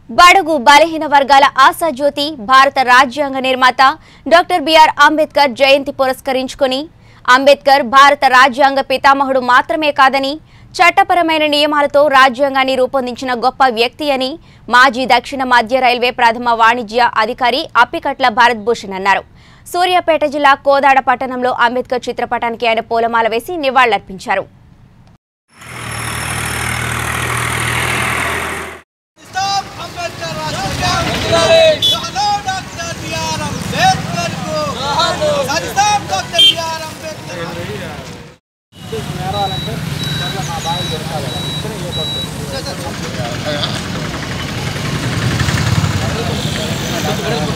బడుగు బలహీన వర్గాల ఆశాజ్యోతి భారత రాజ్యాంగ నిర్మాత డాక్టర్ బిఆర్ అంబేద్కర్ జయంతి పురస్కరించుకుని అంబేద్కర్ భారత రాజ్యాంగ పితామహుడు మాత్రమే కాదని చట్టపరమైన నియమాలతో రాజ్యాంగాన్ని రూపొందించిన గొప్ప వ్యక్తి అని మాజీ దక్షిణ మధ్య రైల్వే ప్రథమ వాణిజ్య అధికారి అప్పికట్ల భారత్ భూషణ్ అన్నారు సూర్యాపేట జిల్లా కోదాడ పట్టణంలో అంబేద్కర్ చిత్రపటానికి ఆయన పూలమాల వేసి నివాళులర్పించారు Stop అంబేద్కర్ రాజ్యాంగం హలో డాక్టర్ బిఆర్ అంబేద్కర్ కు సరిస్తాం డాక్టర్ బిఆర్ అంబేద్కర్ ఆ